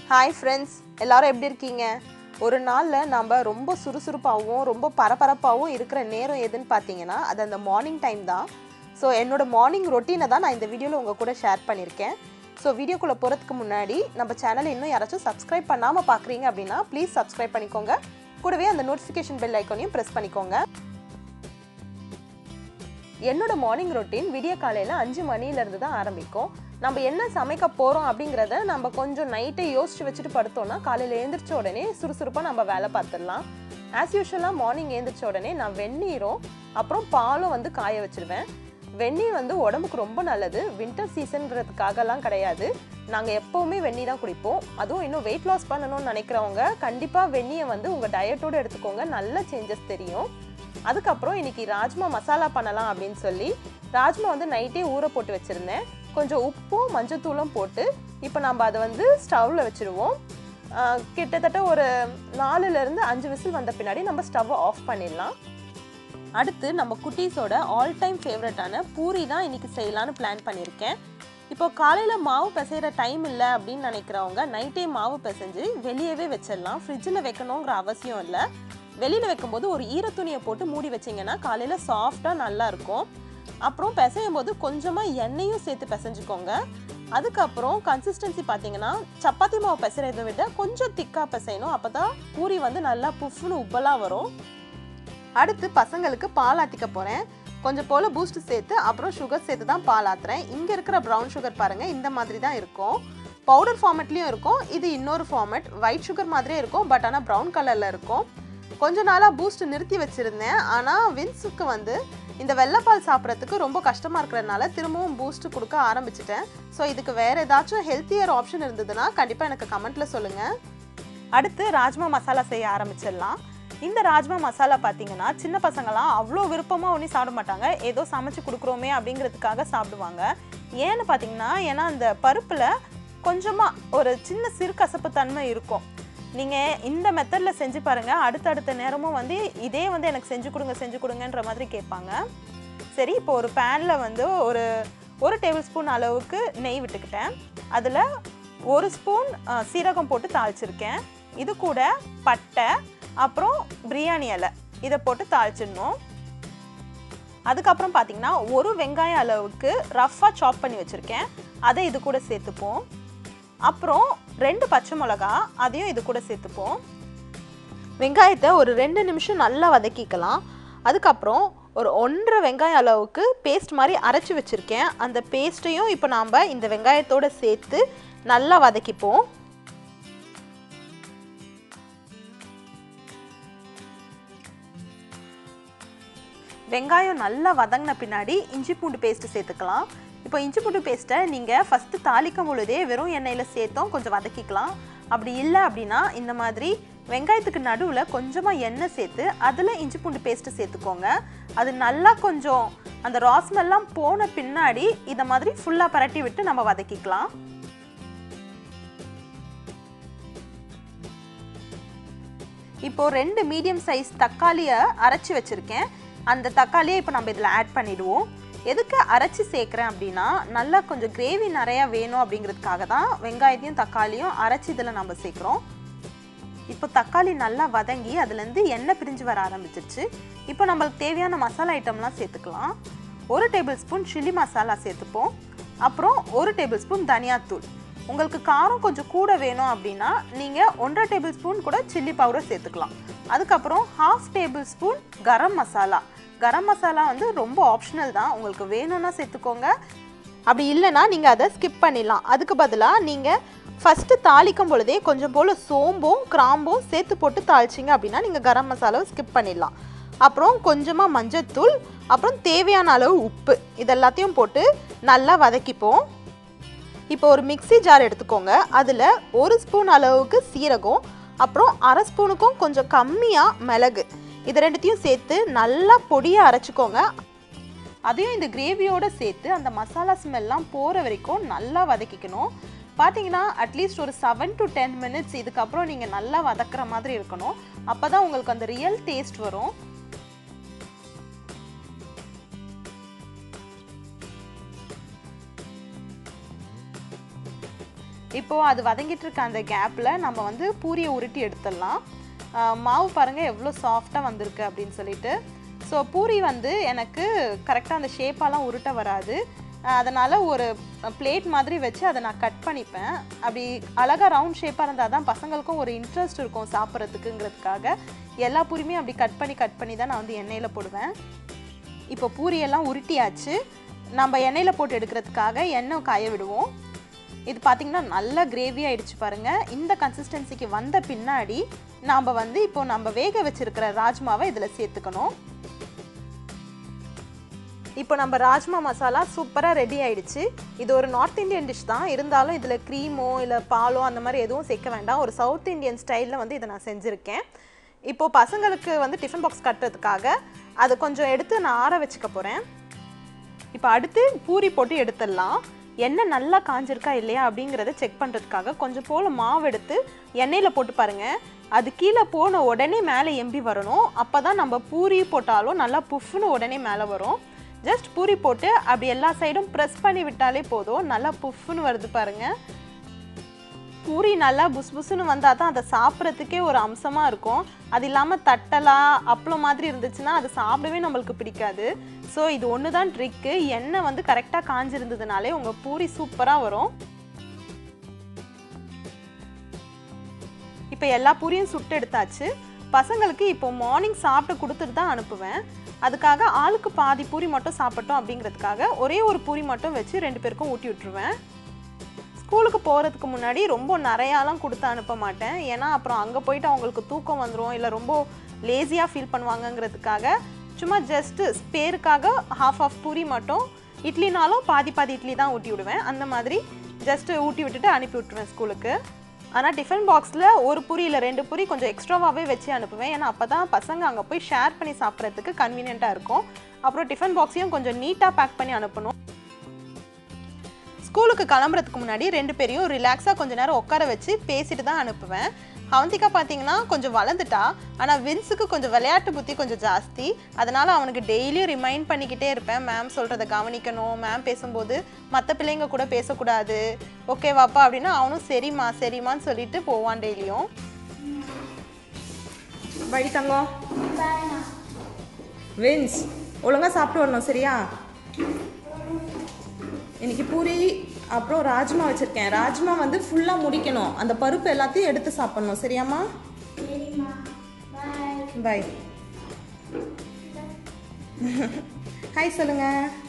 hi friends எல்லாரும் எப்படி இருக்கீங்க ஒரு நாளில் நம்ம ரொம்ப சுறுசுறுப்பாகவும் ரொம்ப பரபரப்பாகவும் இருக்கிற நேரம் எதுன்னு பார்த்தீங்கன்னா அது அந்த மார்னிங் டைம் தான் ஸோ என்னோட மார்னிங் ரொட்டீனை தான் நான் இந்த வீடியோவில் உங்கள் கூட ஷேர் பண்ணியிருக்கேன் ஸோ வீடியோக்குள்ளே போகிறதுக்கு முன்னாடி நம்ம சேனலை இன்னும் யாராச்சும் சப்ஸ்கிரைப் பண்ணாமல் பார்க்குறீங்க அப்படின்னா ப்ளீஸ் சப்ஸ்கிரைப் பண்ணிக்கோங்க கூடவே அந்த நோட்டிஃபிகேஷன் பெல் ஐக்கானையும் ப்ரெஸ் பண்ணிக்கோங்க என்னோட மார்னிங் ரொட்டீன் விடிய காலையில் அஞ்சு மணிலேருந்து தான் ஆரம்பிக்கும் நம்ம என்ன சமைக்க போகிறோம் அப்படிங்கிறத நம்ம கொஞ்சம் நைட்டே யோசிச்சு வச்சுட்டு படுத்தோம்னா காலையில் எழுந்திரிச்ச உடனே சுறுசுறுப்பாக நம்ம வேலை பார்த்துடலாம் ஆஸ் யூஷுவலாக மார்னிங் எழுந்திரிச்ச உடனே நான் வெந்நீரும் அப்புறம் பாலும் வந்து காய வச்சிருவேன் வெந்நீர் வந்து உடம்புக்கு ரொம்ப நல்லது வின்டர் சீசன்கிறதுக்காகலாம் கிடையாது நாங்கள் எப்போவுமே வெந்நீர் தான் குடிப்போம் அதுவும் இன்னும் வெயிட் லாஸ் பண்ணணும்னு நினைக்கிறவங்க கண்டிப்பாக வெந்நியை வந்து உங்கள் டயட்டோடு எடுத்துக்கோங்க நல்ல சேஞ்சஸ் தெரியும் அதுக்கப்புறம் இன்னைக்கு ராஜ்மா மசாலா பண்ணலாம் அப்படின்னு சொல்லி ராஜ்மா வந்து நைட்டே ஊற போட்டு வச்சுருந்தேன் கொஞ்சம் உப்பும் மஞ்சத்தூளும் போட்டு இப்போ நம்ம அதை வந்து ஸ்டவ்வில் வச்சுருவோம் ஆஹ் கிட்டத்தட்ட ஒரு நாலுலேருந்து அஞ்சு விசில் வந்த பின்னாடி நம்ம ஸ்டவ்வை ஆஃப் பண்ணிடலாம் அடுத்து நம்ம குட்டீஸோட ஆல் டைம் ஃபேவரட்டான பூரி தான் இன்னைக்கு செய்யலான்னு பிளான் பண்ணியிருக்கேன் இப்போ காலையில் மாவு பிசைகிற டைம் இல்லை அப்படின்னு நினைக்கிறவங்க நைட்டே மாவு பிசைஞ்சு வெளியவே வச்சிடலாம் ஃப்ரிட்ஜில் வைக்கணுங்கிற அவசியம் இல்லை வெளியில் வைக்கும்போது ஒரு ஈரத்துணியை போட்டு மூடி வச்சிங்கன்னா காலையில் சாஃப்டாக நல்லா இருக்கும் அப்புறம் பிசையும் போது கொஞ்சமாக எண்ணெயும் சேர்த்து பிசைஞ்சுக்கோங்க அதுக்கப்புறம் கன்சிஸ்டன்சி பார்த்தீங்கன்னா சப்பாத்தி மாவு பிசைறதை விட கொஞ்சம் திக்காக பிசையணும் அப்போ தான் பூரி வந்து நல்லா புஃப்னு உப்பலாக வரும் அடுத்து பசங்களுக்கு பால் ஆற்றிக்க போகிறேன் கொஞ்சம் போல் பூஸ்ட் சேர்த்து அப்புறம் சுகர் சேர்த்து தான் பால் ஆத்துறேன் இங்கே இருக்கிற ப்ரௌன் சுகர் பாருங்கள் இந்த மாதிரி தான் இருக்கும் பவுடர் ஃபார்மேட்லேயும் இருக்கும் இது இன்னொரு ஃபார்மேட் ஒயிட் சுகர் மாதிரியே இருக்கும் பட் ஆனால் ப்ரௌன் கலரில் இருக்கும் கொஞ்ச நாளாக பூஸ்ட் நிறுத்தி வச்சுருந்தேன் ஆனால் வின்ஸுக்கு வந்து இந்த வெள்ளைப்பால் சாப்பிட்றதுக்கு ரொம்ப கஷ்டமாக இருக்கிறதுனால திரும்பவும் பூஸ்ட் கொடுக்க ஆரம்பிச்சிட்டேன் ஸோ இதுக்கு வேறு ஏதாச்சும் ஹெல்த்தியர் ஆப்ஷன் இருந்ததுன்னா கண்டிப்பாக எனக்கு கமெண்ட்டில் சொல்லுங்கள் அடுத்து ராஜ்மா மசாலா செய்ய ஆரம்பிச்சிடலாம் இந்த ராஜ்மா மசாலா பார்த்தீங்கன்னா சின்ன பசங்களாம் அவ்வளோ விருப்பமாக ஒன்றும் சாப்பிட மாட்டாங்க ஏதோ சமைச்சு கொடுக்குறோமே அப்படிங்கிறதுக்காக சாப்பிடுவாங்க ஏன்னு பார்த்தீங்கன்னா ஏன்னா அந்த பருப்பில் கொஞ்சமாக ஒரு சின்ன சிறுகசப்பு தன்மை இருக்கும் நீங்கள் இந்த மெத்தடில் செஞ்சு பாருங்கள் அடுத்தடுத்த நேரமும் வந்து இதே வந்து எனக்கு செஞ்சு கொடுங்க செஞ்சு கொடுங்கன்ற மாதிரி கேட்பாங்க சரி இப்போ ஒரு பேனில் வந்து ஒரு ஒரு டேபிள் ஸ்பூன் அளவுக்கு நெய் விட்டுக்கிட்டேன் அதில் ஒரு ஸ்பூன் அஹ், சீரகம் போட்டு தாளிச்சிருக்கேன் இது கூட பட்டை அப்புறம் பிரியாணி இலை இதை போட்டு தாளிச்சிடணும் அதுக்கப்புறம் பார்த்தீங்கன்னா ஒரு வெங்காயம் அளவுக்கு ரஃப்பாக சாப் பண்ணி வச்சுருக்கேன் அதை இது கூட சேர்த்துப்போம் அப்புறம் ரெண்டு பச்சை மிளகா அதையும் இது கூட சேர்த்துப்போம் வெங்காயத்தை ஒரு ரெண்டு நிமிஷம் நல்லா வதக்கிக்கலாம் அதுக்கப்புறம் ஒரு ஒன்றரை வெங்காயம் அளவுக்கு பேஸ்ட் மாதிரி அரைச்சி வச்சுருக்கேன் அந்த பேஸ்ட்டையும் இப்போ நாம் இந்த வெங்காயத்தோடு சேர்த்து நல்லா வதக்கிப்போம் வெங்காயம் நல்லா வதங்கின பின்னாடி இஞ்சி பூண்டு பேஸ்ட்டு சேர்த்துக்கலாம் இப்போ இஞ்சி பூண்டு பேஸ்ட்டை நீங்கள் ஃபஸ்ட்டு தாளிக்கும் பொழுதே வெறும் எண்ணெயில் சேர்த்தோம் கொஞ்சம் வதக்கிக்கலாம் அப்படி இல்லை அப்படின்னா இந்த மாதிரி வெங்காயத்துக்கு நடுவில் கொஞ்சமாக எண்ணெய் சேர்த்து அதில் இஞ்சி பூண்டு பேஸ்ட்டு சேர்த்துக்கோங்க அது நல்லா கொஞ்சம் அந்த ராஸ்மெல்லாம் போன பின்னாடி இதை மாதிரி ஃபுல்லாக பரட்டி விட்டு நம்ம வதக்கிக்கலாம் இப்போ ரெண்டு மீடியம் சைஸ் தக்காளியை அரைச்சி வச்சுருக்கேன் அந்த தக்காளியை இப்போ நம்ம இதில் ஆட் பண்ணிடுவோம் எதுக்கு அரைச்சி சேர்க்குறேன் அப்படின்னா நல்லா கொஞ்சம் கிரேவி நிறையா வேணும் அப்படிங்கிறதுக்காக தான் வெங்காயத்தையும் தக்காளியும் அரைச்சி இதில் நம்ம சேர்க்குறோம் இப்போ தக்காளி நல்லா வதங்கி அதுலேருந்து எண்ணெய் பிரிஞ்சு வர ஆரம்பிச்சிருச்சு இப்போ நம்மளுக்கு தேவையான மசாலா ஐட்டம்லாம் சேர்த்துக்கலாம் ஒரு டேபிள் ஸ்பூன் சில்லி மசாலா சேர்த்துப்போம் அப்புறம் ஒரு டேபிள் ஸ்பூன் தனியாத்தூள் உங்களுக்கு காரம் கொஞ்சம் கூட வேணும் அப்படின்னா நீங்கள் ஒன்றரை டேபிள் ஸ்பூன் கூட சில்லி பவுடர் சேர்த்துக்கலாம் அதுக்கப்புறம் half tablespoon garam masala garam masala வந்து ரொம்ப ஆப்ஷனல் தான் உங்களுக்கு வேணும்னா சேர்த்துக்கோங்க அப்படி இல்லைன்னா நீங்கள் அதை ஸ்கிப் பண்ணிடலாம் அதுக்கு பதிலாக நீங்கள் ஃபஸ்ட்டு தாளிக்கும் பொழுதே கொஞ்சம் போல் சோம்பும் கிராம்பும் சேர்த்து போட்டு தாளிச்சிங்க அப்படின்னா நீங்கள் கரம் மசாலாவை ஸ்கிப் பண்ணிடலாம் அப்புறம் கொஞ்சமாக மஞ்சத்தூள் அப்புறம் தேவையான அளவு உப்பு இதெல்லாத்தையும் போட்டு நல்லா வதக்கிப்போம் இப்போ ஒரு மிக்ஸி ஜார் எடுத்துக்கோங்க அதில் ஒரு ஸ்பூன் அளவுக்கு சீரகம் அப்புறம் அரை ஸ்பூனுக்கும் கொஞ்சம் கம்மியாக மிளகு இது ரெண்டுத்தையும் சேர்த்து நல்லா பொடியாக அரைச்சிக்கோங்க அதையும் இந்த கிரேவியோடு சேர்த்து அந்த மசாலா ஸ்மெல்லாம் போகிற வரைக்கும் நல்லா வதக்கிக்கணும் பார்த்தீங்கன்னா அட்லீஸ்ட் ஒரு செவன் டு டென் மினிட்ஸ் இதுக்கப்புறம் நீங்கள் நல்லா வதக்குற மாதிரி இருக்கணும் அப்போ தான் உங்களுக்கு அந்த ரியல் டேஸ்ட் வரும் இப்போது அது வதங்கிட்டு இருக்க அந்த கேப்பில் நம்ம வந்து பூரியை உருட்டி எடுத்துடலாம் ஆஹ் மாவு பாருங்கள் எவ்வளோ சாஃப்டாக வந்திருக்கு அப்படின்னு சொல்லிட்டு ஸோ பூரி வந்து எனக்கு கரெக்டாக அந்த ஷேப்பாலாம் உருட்ட வராது அதனால் ஒரு பிளேட் மாதிரி வச்சு அதை நான் கட் பண்ணிப்பேன் அப்படி அழகாக ரவுண்ட் ஷேப்பாக இருந்தால் தான் பசங்களுக்கும் ஒரு இன்ட்ரெஸ்ட் இருக்கும் சாப்பிட்றதுக்குங்கிறதுக்காக எல்லா பூரியுமே அப்படி கட் பண்ணி கட் பண்ணி தான் நான் வந்து எண்ணெயில் போடுவேன் இப்போ பூரியெல்லாம் உருட்டியாச்சு நம்ம எண்ணெயில் போட்டு எடுக்கிறதுக்காக எண்ணெய் காய விடுவோம் இது பார்த்திங்கன்னா நல்லா கிரேவி ஆயிடுச்சு பாருங்கள் இந்த கன்சிஸ்டன்சிக்கு வந்த பின்னாடி நாம் வந்து இப்போ நம்ம வேக வச்சிருக்கிற ராஜ்மாவை இதில் சேர்த்துக்கணும் இப்போ நம்ம ராஜ்மா மசாலா சூப்பராக ரெடி ஆயிடுச்சு இது ஒரு நார்த் இந்தியன் டிஷ் தான் இருந்தாலும் இதில் க்ரீமோ இல்லை பாலோ அந்த மாதிரி எதுவும் சேர்க்க வேண்டாம் ஒரு சவுத் இந்தியன் ஸ்டைலில் வந்து இதை நான் செஞ்சுருக்கேன் இப்போது பசங்களுக்கு வந்து டிஃபன் பாக்ஸ் கட்டுறதுக்காக அதை கொஞ்சம் எடுத்து நான் ஆற வச்சுக்க போகிறேன் இப்போ அடுத்து பூரி போட்டு எடுத்துடலாம் எண்ணெய் நல்லா காஞ்சிருக்கா இல்லையா அப்படிங்கிறத செக் பண்ணுறதுக்காக கொஞ்சம் போல் மாவு எடுத்து எண்ணெயில் போட்டு பாருங்கள் அது கீழே போன உடனே மேலே எம்பி வரணும் அப்போ தான் நம்ம பூரி போட்டாலும் நல்லா புஃப்னு உடனே மேலே வரும் ஜஸ்ட் பூரி போட்டு அப்படி எல்லா சைடும் ப்ரெஸ் பண்ணி விட்டாலே போதும் நல்லா புஃப்னு வருது பாருங்கள் பூரி நல்லா புஸ் புஸ்னு வந்தால் தான் அதை சாப்பிட்றதுக்கே ஒரு அம்சமாக இருக்கும் அது இல்லாமல் தட்டலா அப்பளம் மாதிரி இருந்துச்சுன்னா அது சாப்பிடவே நம்மளுக்கு பிடிக்காது ஸோ இது ஒன்று தான் ட்ரிக்கு எண்ணெய் வந்து கரெக்டாக காஞ்சிருந்ததுனாலே உங்கள் பூரி சூப்பராக வரும் இப்போ எல்லா பூரியும் சுட்டு எடுத்தாச்சு பசங்களுக்கு இப்போ மார்னிங் சாப்பிட்டு கொடுத்துட்டு தான் அனுப்புவேன் அதுக்காக ஆளுக்கு பாதி பூரி மட்டும் சாப்பிட்டோம் அப்படிங்கிறதுக்காக ஒரே ஒரு பூரி மட்டும் வச்சு ரெண்டு பேருக்கும் ஊட்டி விட்டுருவேன் ஸ்கூலுக்கு போகிறதுக்கு முன்னாடி ரொம்ப நிறையாலாம் கொடுத்து அனுப்ப மாட்டேன் ஏன்னா அப்புறம் அங்கே போயிட்டு அவங்களுக்கு தூக்கம் வந்துடும் இல்லை ரொம்ப லேசியாக ஃபீல் பண்ணுவாங்கங்கிறதுக்காக சும்மா ஜஸ்ட்டு ஸ்பேருக்காக ஹாஃப் ஆஃப் பூரி மட்டும் இட்லினாலும் பாதி பாதி இட்லி தான் ஊட்டி விடுவேன் அந்த மாதிரி ஜஸ்ட்டு ஊட்டி விட்டுட்டு அனுப்பி விட்டுருவேன் ஸ்கூலுக்கு ஆனால் டிஃபன் பாக்ஸில் ஒரு பூரி இல்லை ரெண்டு பூரி கொஞ்சம் எக்ஸ்ட்ராவாகவே வச்சு அனுப்புவேன் ஏன்னா அப்போ தான் பசங்க அங்கே போய் ஷேர் பண்ணி சாப்பிட்றதுக்கு கன்வீனியண்ட்டாக இருக்கும் அப்புறம் டிஃபன் பாக்ஸையும் கொஞ்சம் நீட்டாக பேக் பண்ணி அனுப்பணும் ஸ்கூலுக்கு கிளம்புறதுக்கு முன்னாடி ரெண்டு பேரையும் ரிலாக்ஸாக கொஞ்ச நேரம் உட்கார வச்சு பேசிட்டு தான் அனுப்புவேன் அவந்திகா பார்த்தீங்கன்னா கொஞ்சம் வளர்ந்துட்டா ஆனால் வின்ஸுக்கு கொஞ்சம் விளையாட்டு புத்தி கொஞ்சம் ஜாஸ்தி அதனால் அவனுக்கு டெய்லியும் ரிமைண்ட் பண்ணிக்கிட்டே இருப்பேன் மேம் சொல்கிறத கவனிக்கணும் மேம் பேசும்போது மற்ற பிள்ளைங்க கூட பேசக்கூடாது ஓகேவாப்பா அப்படின்னா அவனும் சரிம்மா சரிம்மான்னு சொல்லிட்டு போவான் டெய்லியும் வழி தங்கம் வின்ஸ் ஒழுங்காக சாப்பிட்டு வரணும் சரியா இன்னைக்கு பூரி அப்புறம் ராஜ்மா வச்சுருக்கேன் ராஜ்மா வந்து ஃபுல்லாக முடிக்கணும் அந்த பருப்பு எல்லாத்தையும் எடுத்து சாப்பிட்ணும் சரியாம்மா பாய் ஹாய் சொல்லுங்க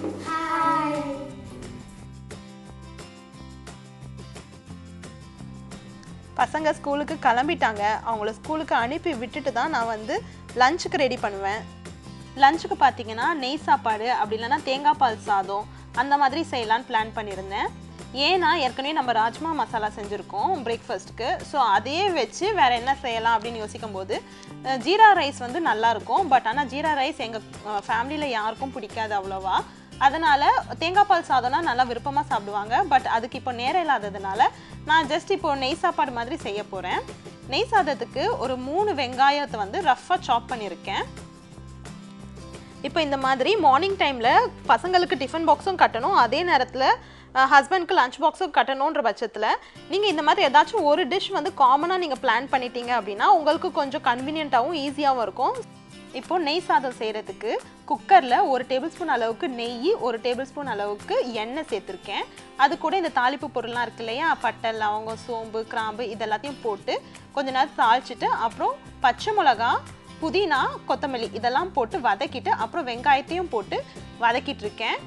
பசங்க ஸ்கூலுக்கு கிளம்பிட்டாங்க அவங்கள ஸ்கூலுக்கு அனுப்பி விட்டுட்டு தான் நான் வந்து லஞ்சுக்கு ரெடி பண்ணுவேன் லஞ்சுக்கு பார்த்தீங்கன்னா நெய் சாப்பாடு அப்படி இல்லைன்னா தேங்காய் பால் சாதம் அந்த மாதிரி செய்யலான்னு பிளான் பண்ணியிருந்தேன் ஏன்னா ஏற்கனவே நம்ம ராஜ்மா மசாலா செஞ்சுருக்கோம் பிரேக்ஃபாஸ்ட்டுக்கு ஸோ அதையே வச்சு வேறு என்ன செய்யலாம் அப்படின்னு யோசிக்கும் போது அஹ், ஜீரா ரைஸ் வந்து நல்லாயிருக்கும் பட் ஆனால் ஜீரா ரைஸ் எங்கள் ஃபேமிலியில் யாருக்கும் பிடிக்காது அவ்வளோவா அதனால் தேங்காய் பால் சாதம்னா நல்லா விருப்பமாக சாப்பிடுவாங்க பட் அதுக்கு இப்போ நேரம் இல்லாததுனால நான் ஜஸ்ட் இப்போ நெய் சாப்பாடு மாதிரி செய்ய போகிறேன் நெய் சாதத்துக்கு ஒரு மூணு வெங்காயத்தை வந்து ரஃப்பாக சாப் பண்ணியிருக்கேன் இப்போ இந்த மாதிரி மார்னிங் டைமில் பசங்களுக்கு டிஃபன் பாக்ஸும் கட்டணும் அதே நேரத்தில் ஹஸ்பண்ட்க்கு லஞ்ச் பாக்ஸும் கட்டணுன்ற பட்சத்தில் நீங்கள் இந்த மாதிரி ஏதாச்சும் ஒரு டிஷ் வந்து காமனாக நீங்கள் பிளான் பண்ணிட்டீங்க அப்படின்னா உங்களுக்கு கொஞ்சம் கன்வீனியண்ட்டாகவும் ஈஸியாகவும் இருக்கும் இப்போ நெய் சாதம் செய்கிறதுக்கு குக்கரில் ஒரு டேபிள் ஸ்பூன் அளவுக்கு நெய் ஒரு டேபிள் ஸ்பூன் அளவுக்கு எண்ணெய் சேர்த்துருக்கேன் அது கூட இந்த தாளிப்பு பொருள்லாம் இருக்கு இல்லையா பட்டை லவங்கம் சோம்பு கிராம்பு இதெல்லாத்தையும் போட்டு கொஞ்ச நேரம் தாளிச்சிட்டு அப்புறம் பச்சை மிளகா புதினா கொத்தமல்லி இதெல்லாம் போட்டு வதக்கிட்டு அப்புறம் வெங்காயத்தையும் போட்டு வதக்கிட்டு இருக்கேன்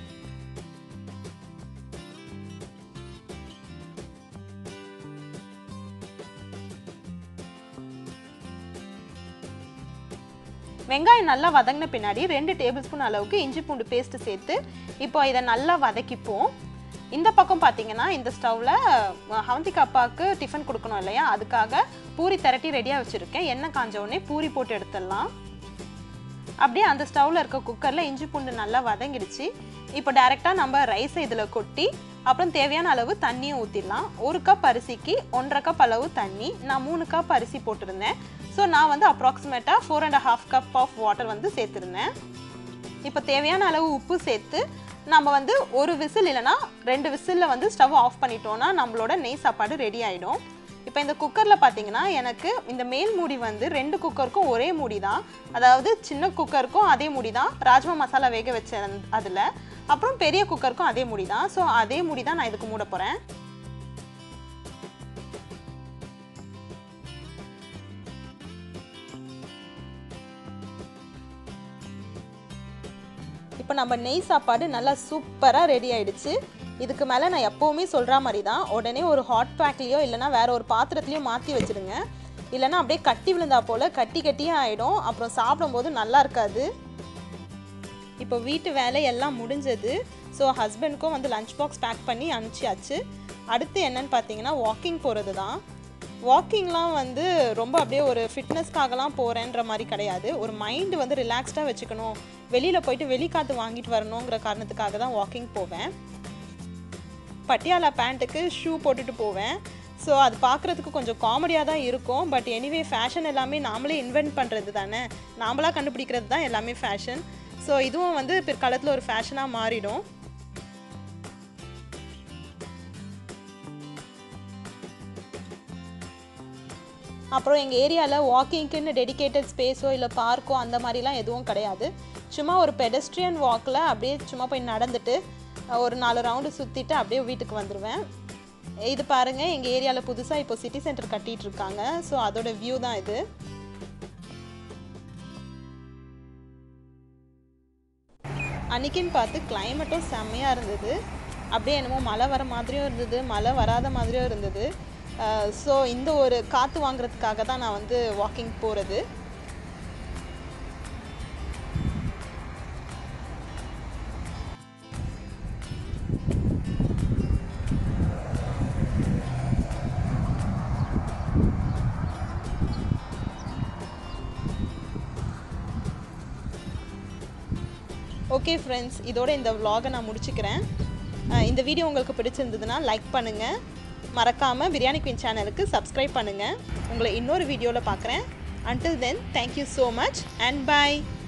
வெங்காயம் நல்லா வதங்கின பின்னாடி ரெண்டு டேபிள் ஸ்பூன் அளவுக்கு இஞ்சி பூண்டு பேஸ்ட் சேர்த்து இப்போ இதை நல்லா வதக்கிப்போம் இந்த பக்கம் பார்த்தீங்கன்னா இந்த ஸ்டவ்வில் ஹவந்திக்கு அப்பாவுக்கு டிஃபன் கொடுக்கணும் இல்லையா அதுக்காக பூரி திரட்டி ரெடியாக வச்சுருக்கேன் எண்ணெய் காஞ்ச உடனே பூரி போட்டு எடுத்துடலாம் அப்படியே அந்த ஸ்டவ்வில் இருக்க குக்கரில் இஞ்சி பூண்டு நல்லா வதங்கிடுச்சு இப்போ டைரெக்டாக நம்ம ரைஸை இதில் கொட்டி அப்புறம் தேவையான அளவு தண்ணியும் ஊற்றிடலாம் ஒரு கப் அரிசிக்கு ஒன்றரை கப் அளவு தண்ணி நான் மூணு கப் அரிசி போட்டிருந்தேன் ஸோ நான் வந்து அப்ராக்சிமேட்டாக four and half cup of water வந்து சேர்த்துருந்தேன் இப்போ தேவையான அளவு உப்பு சேர்த்து நம்ம வந்து ஒரு விசில் இல்லைன்னா ரெண்டு விசிலில் வந்து ஸ்டவ் ஆஃப் பண்ணிட்டோம்னா நம்மளோட நெய் சாப்பாடு ரெடி ஆகிடும் இப்போ இந்த குக்கரில் பார்த்தீங்கன்னா எனக்கு இந்த மேல் மூடி வந்து ரெண்டு குக்கருக்கும் ஒரே மூடி தான் அதாவது சின்ன குக்கருக்கும் அதே மூடி தான் ராஜ்மா மசாலா வேக வச்சேன் அதில் அப்புறம் பெரிய குக்கருக்கும் அதே மூடி தான் ஸோ அதே மூடி தான் நான் இதுக்கு மூட போகிறேன் இப்போ நம்ம நெய் சாப்பாடு நல்லா சூப்பராக ரெடி ஆயிடுச்சு இதுக்கு மேலே நான் எப்போவுமே சொல்கிற மாதிரி தான் உடனே ஒரு ஹாட் பேக்லேயோ இல்லைனா வேற ஒரு பாத்திரத்துலையோ மாற்றி வச்சுடுங்க இல்லைனா அப்படியே கட்டி விழுந்தா போல் கட்டி கட்டியே ஆகிடும் அப்புறம் சாப்பிடும்போது நல்லா இருக்காது இப்போ வீட்டு வேலை எல்லாம் முடிஞ்சது ஸோ ஹஸ்பண்டுக்கும் வந்து லஞ்ச் பாக்ஸ் பேக் பண்ணி அனுப்பிச்சியாச்சு அடுத்து என்னன்னு பார்த்தீங்கன்னா வாக்கிங் போகிறது தான் வாக்கிங்லாம் வந்து ரொம்ப அப்படியே ஒரு ஃபிட்னஸ்க்காகலாம் போகிறேன்ற மாதிரி கிடையாது ஒரு மைண்டு வந்து ரிலாக்ஸ்டாக வச்சுக்கணும் வெளியில் போயிட்டு வெளிக்காற்று வாங்கிட்டு வரணுங்கிற காரணத்துக்காக தான் வாக்கிங் போவேன் பட்டியாலா பேண்ட்டுக்கு ஷூ போட்டுட்டு போவேன் ஸோ அது பார்க்குறதுக்கு கொஞ்சம் காமெடியாக தான் இருக்கும் பட் எனிவே ஃபேஷன் எல்லாமே நாமளே இன்வென்ட் பண்ணுறது தானே நாமளாக கண்டுபிடிக்கிறது தான் எல்லாமே ஃபேஷன் ஸோ இதுவும் வந்து பிற்காலத்தில் ஒரு ஃபேஷனாக மாறிடும் அப்புறம் எங்கள் ஏரியாவில் வாக்கிங்க்குன்னு டெடிகேட்டட் ஸ்பேஸோ இல்லை பார்க்கோ அந்த மாதிரிலாம் எதுவும் கிடையாது சும்மா ஒரு பெடஸ்ட்ரியன் வாக்கில் அப்படியே சும்மா போய் நடந்துட்டு ஒரு நாலு ரவுண்டு சுற்றிட்டு அப்படியே வீட்டுக்கு வந்துடுவேன் இது பாருங்கள் எங்கள் ஏரியாவில் புதுசாக இப்போ சிட்டி சென்டர் கட்டிகிட்டு இருக்காங்க ஸோ அதோட வியூ தான் இது அன்றைக்கின்னு பார்த்து கிளைமேட்டும் செம்மையாக இருந்தது அப்படியே என்னமோ மழை வர மாதிரியும் இருந்தது மழை வராத மாதிரியும் இருந்தது ஸோ இந்த ஒரு காற்று வாங்குறதுக்காக தான் நான் வந்து வாக்கிங் போகிறது ஓகே ஃப்ரெண்ட்ஸ் இதோட இந்த vlog-அ நான் முடிச்சுக்கிறேன் அஹ் இந்த வீடியோ உங்களுக்கு பிடிச்சிருந்ததுன்னா லைக் பண்ணுங்கள் மறக்காமல் பிரியாணி குயின் சேனலுக்கு சப்ஸ்கிரைப் பண்ணுங்கள் உங்களை இன்னொரு வீடியோவில் பார்க்குறேன் until then thank you so much and bye